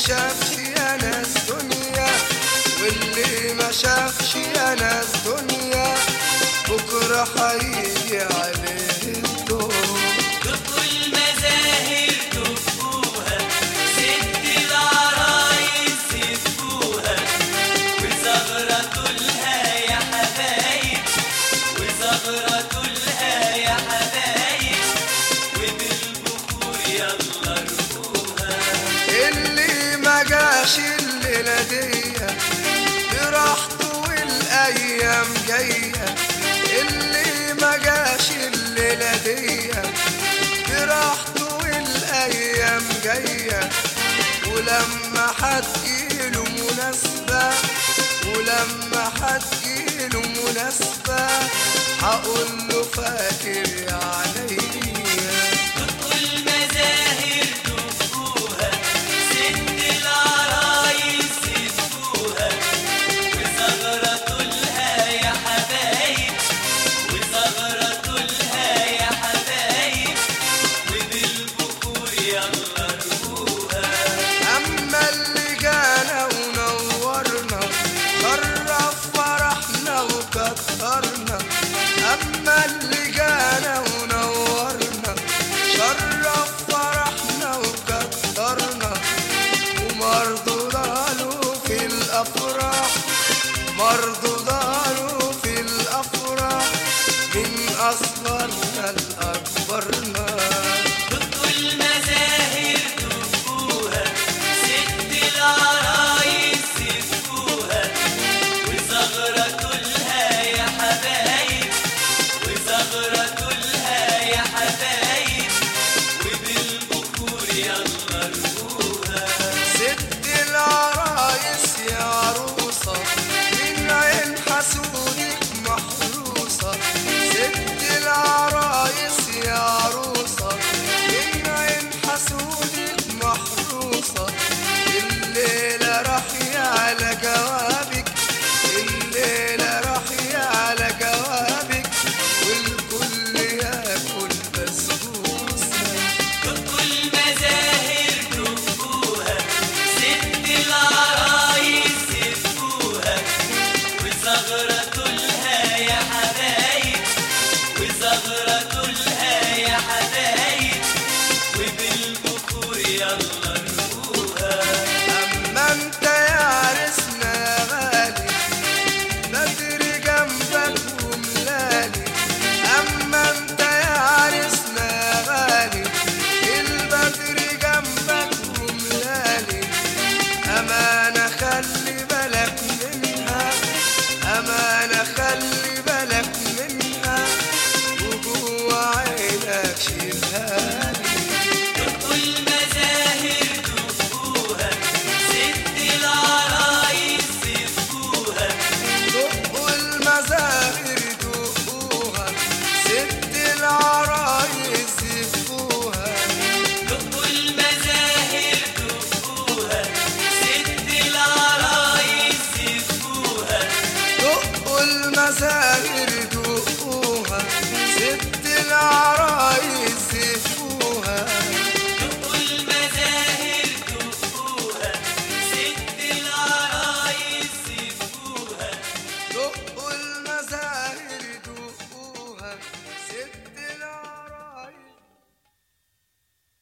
شافش يا ناس دنيا واللي ما شافش يا ناس دنيا بكرة هيجي عليه الدور دقوا المزاهر دقوها ست العرايس سفوها وزغرة لها يا حبايب وزغرة لها يا حبايب وبالبخور يلا ارقوها اللي ما جاش الليلة دي براحته والايام جاية اللي ما جاش الليلة دي براحته والايام جاية ولما هتجيله مناسبة ولما هتجيله مناسبة هقول له فاكر يا عليا دقوا المزاهر دقوها ست العرايس سفوها وزغرة لها يا حبايب وزغرة لها يا حبايب وبالبخور يلا ارقوها أما اللي جانا ونورنا شرف فرحنا وكترنا أما اللي جانا ونورنا شرف فرحنا وكترنا ومرضو ضالوا في الأفراح مرضو ضالوا في الأفراح من أصغرنا لأكبرنا دقوا المزاهر دقوها ست العرايس سفوها وزغرة لها يا حبايب وزغرة لها يا حبايب وبالبخور يلا ارقوها ست العرايس يا عروس